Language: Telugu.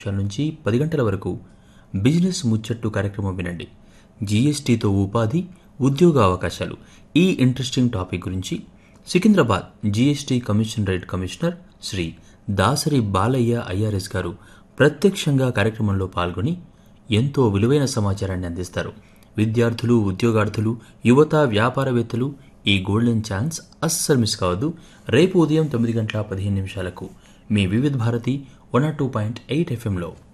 నిమిషాల నుంచి పది గంటల వరకు బిజినెస్ ముచ్చట్టు కార్యక్రమం వినండి జీఎస్టీతో ఉపాధి ఉద్యోగ అవకాశాలు ఈ ఇంట్రెస్టింగ్ టాపిక్ గురించి Secunderabad GST commissionerate commissioner Shri Dasari Balaiah IRS garu ప్రత్యక్షంగా కార్యక్రమంలో పాల్గొని ఎంతో విలువైన సమాచారాన్ని అందిస్తారు విద్యార్థులు ఉద్యోగార్థులు యువత వ్యాపారవేత్తలు ఈ గోల్డెన్ ఛాన్స్ అస్సలు మిస్ కావద్దు రేపు ఉదయం తొమ్మిది గంటల పదిహేను నిమిషాలకు మీ Vividh Bharati one two point eight ఎఫ్ఎంలో